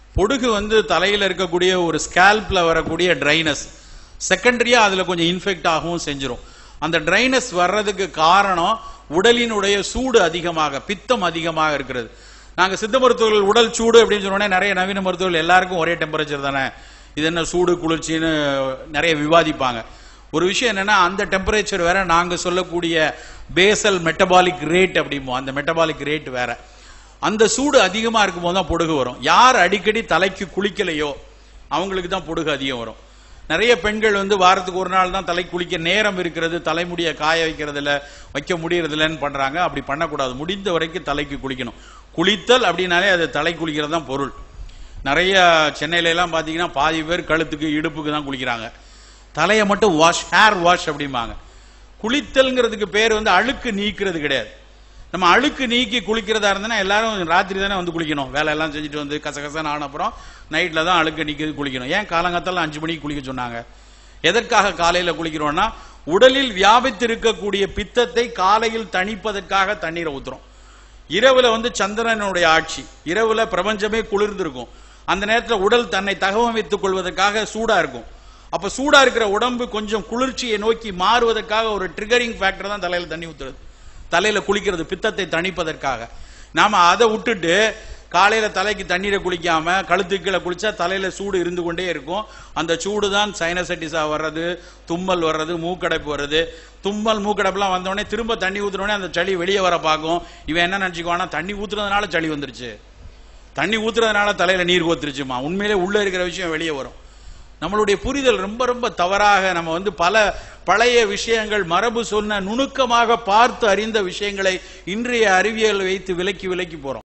பொடுகு வந்து தலையில இருக்கக்கூடிய ஒரு ஸ்கேல்ப்ல வரக்கூடிய ட்ரைனஸ் செகண்டரியா அதுல கொஞ்சம் இன்ஃபெக்ட் ஆகவும் செஞ்சிரும் அந்த ட்ரைனஸ் வர்றதுக்கு காரணம் உடலினுடைய சூடு அதிகமாக பித்தம் அதிகமாக இருக்கிறது நாங்க சித்த மருத்துவர்கள் உடல் சூடு அப்படின்னு சொன்னோடனே நிறைய நவீன மருத்துவர்கள் எல்லாருக்கும் ஒரே டெம்பரேச்சர் தானே இது என்ன சூடு குளிர்ச்சின்னு நிறைய விவாதிப்பாங்க ஒரு விஷயம் என்னன்னா அந்த டெம்பரேச்சர் வேற நாங்க சொல்லக்கூடிய பேசல் மெட்டபாலிக் ரேட் அப்படிம்போம் அந்த மெட்டபாலிக் ரேட் வேற அந்த சூடு அதிகமா இருக்கும்போது தான் பொடுகு வரும் யார் அடிக்கடி தலைக்கு குளிக்கலையோ அவங்களுக்கு தான் பொடுகு அதிகம் வரும் நிறைய பெண்கள் வந்து வாரத்துக்கு ஒரு நாள் தான் தலை குளிக்க நேரம் இருக்கிறது தலைமுடியை காய வைக்கிறதுல வைக்க முடியறதில்லன்னு பண்றாங்க அப்படி பண்ணக்கூடாது முடிந்த வரைக்கும் தலைக்கு குளிக்கணும் குளித்தல் அப்படின்னாலே அது தலை குளிக்கிறது தான் பொருள் நிறைய சென்னையில எல்லாம் பாத்தீங்கன்னா பாதி பேர் கழுத்துக்கு இடுப்புக்கு தான் குளிக்கிறாங்க தலையை மட்டும் வாஷ் ஹேர் வாஷ் அப்படிம்பாங்க குளித்தல்ங்கிறதுக்கு பேர் வந்து அழுக்கு நீக்கிறது கிடையாது நம்ம அழுக்கு நீக்கி குளிக்கிறதா இருந்தனா எல்லாரும் ராத்திரி தானே வந்து குளிக்கணும் வேலை எல்லாம் செஞ்சுட்டு வந்து கசகசன்னு ஆன அப்புறம் நைட்ல தான் அழுக்கு நீக்கி குளிக்கணும் ஏன் காலங்காத்தால அஞ்சு மணிக்கு குளிக்க சொன்னாங்க எதற்காக காலையில குளிக்கிறோம்னா உடலில் வியாபித்திருக்கக்கூடிய பித்தத்தை காலையில் தணிப்பதற்காக தண்ணீரை ஊத்துறோம் இரவுல வந்து சந்திரனுடைய ஆட்சி இரவுல பிரபஞ்சமே குளிர்ந்திருக்கும் அந்த நேரத்துல உடல் தன்னை தகவமைத்துக் கொள்வதற்காக சூடா இருக்கும் அப்ப சூடா இருக்கிற உடம்பு கொஞ்சம் குளிர்ச்சியை நோக்கி மாறுவதற்காக ஒரு ட்ரிகரிங் ஃபேக்டர் தான் தலையில தண்ணி ஊத்துறது தலையில குளிக்கிறது பித்தத்தை தணிப்பதற்காக நாம அதை விட்டுட்டு காலையில தலைக்கு தண்ணீரை குளிக்காம கழுத்துக்கு கீழே குளிச்சா தலையில சூடு இருந்து கொண்டே இருக்கும் அந்த சூடு தான் சைனசைட்டிஸா வர்றது தும்மல் வர்றது மூக்கடைப்பு வர்றது தும்மல் மூக்கடைப்புலாம் வந்தோடனே திரும்ப தண்ணி ஊத்துனோடனே அந்த சளி வெளியே வர பார்க்கும் இவன் என்ன நினைச்சுக்குவானா தண்ணி ஊத்துறதுனால சளி வந்துருச்சு தண்ணி ஊத்துறதுனால தலையில நீர் கோத்துருச்சுமா உண்மையிலே உள்ள இருக்கிற விஷயம் வெளியே வரும் நம்மளுடைய புரிதல் ரொம்ப ரொம்ப தவறாக நம்ம வந்து பல பழைய விஷயங்கள் மரபு சொன்ன நுணுக்கமாக பார்த்து அறிந்த விஷயங்களை இன்றைய அறிவியல் வைத்து விலக்கி விலக்கி போறோம்